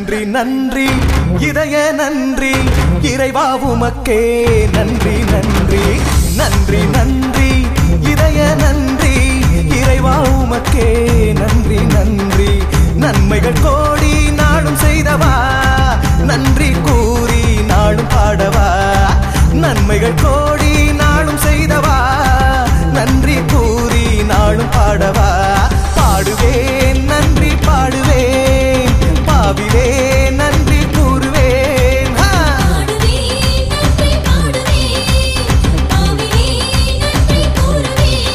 நன்றி நன்றி இதய நன்றி இறைவா உமக்கே நன்றி நன்றி நன்றி நன்றி இதய நன்றி இறைவா உமக்கே நன்றி நன்றி நன்மைகள் கோடி நாளும் செய்தவா நன்றி கூறி நாளும் பாடவா நன்மைகள் கோடி நாளும் செய்தவா நன்றி கூறி நாளும் பாடவா பாடுவேன் நன்றி பாடுவேன் பாவிலே நன்றி கூறுவேன் ஆ. பாடுவேன் நன்றி பாடுவேன் பாவிலே நன்றி கூறுவேன்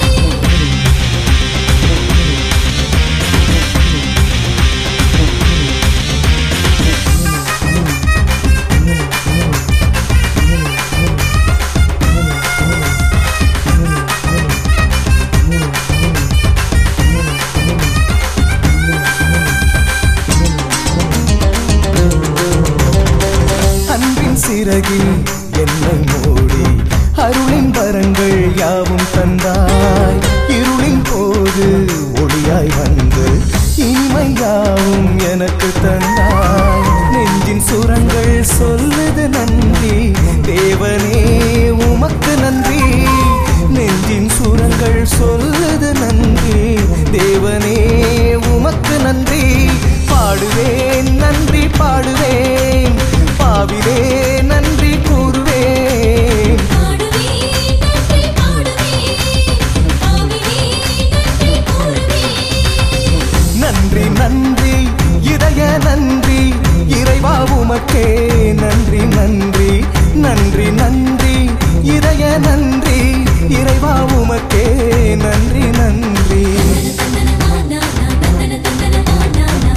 அன்பின் சிறகில் என்னை மூடி அருளின் வரங்கள் யாவும் தந்தாய் இருளின் போது ஒளியாய் வந்து இனிமை யாவும் எனக்கு தந்தாய் நெஞ்சின் சுரங்கள் சொல்லுது நன்றி தேவனே உமக்கு நன்றி நெஞ்சின் சுரங்கள் சொல்லுது நன்றி தேவனே உமக்கு நன்றி பாடுவேன் நன்றி பாடுவேன் பாவிலே நன்றி கூறுவேன் பாடுவேன் நன்றி பாடுவேன் பாவிலே நன்றி கூறுவேன் நன்றி நன்றி இதய நன்றி இறைவா உமக்கே நன்றி நன்றி நன்றி நன்றி இதய நன்றி இறைவா உமக்கே நன்றி நன்றி தந்தன தந்தன தந்தன தந்தன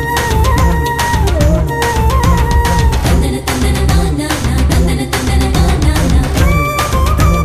தந்தன தந்தன தந்தன தந்தன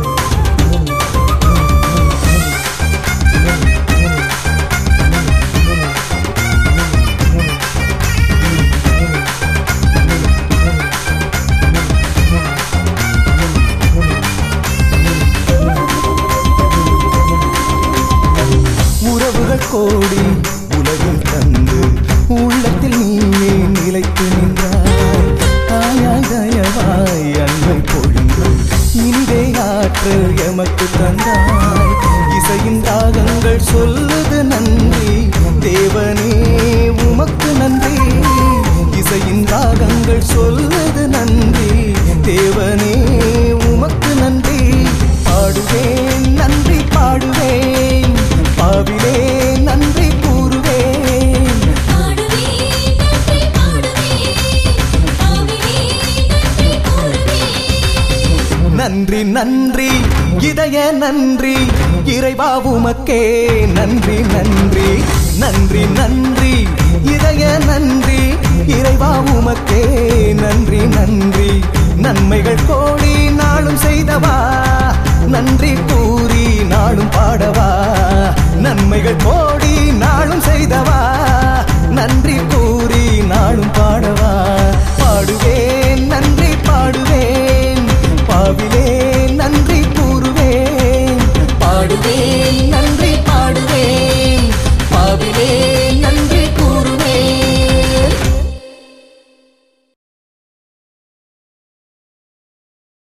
உறவுகள் கோடி உலகில் தந்து உள்ளத்தில் நீயே நிலைத்து நின்றாய் தாயாய் தயவாய் அன்பை பொழிந்து இனிதே ஆற்றல் எமக்கு தந்தாய் இசையின் ராகங்கள் சொல்லுது நன்றி தேவனே உமக்கு நன்றி இசையின் ராகங்கள் சொல்லுது நன்றி தேவனே உமக்கு நன்றி பாடுவேன் நன்றி பாடுவேன் பாவிலே நன்றி கூறுவேன் பாடுவேன் நன்றி பாடுவேன் பாவிலே நன்றி கூறுவேன் நன்றி நன்றி இதய நன்றி இறைவா உமக்கே நன்றி நன்றி நன்றி நன்றி இதய நன்றி இறைவா உமக்கே நன்றி நன்றி நன்மைகள் கோடி நாளும் செய்தவா நன்றி கூறி நாளும் பாடவா நன்மைகள் கோடி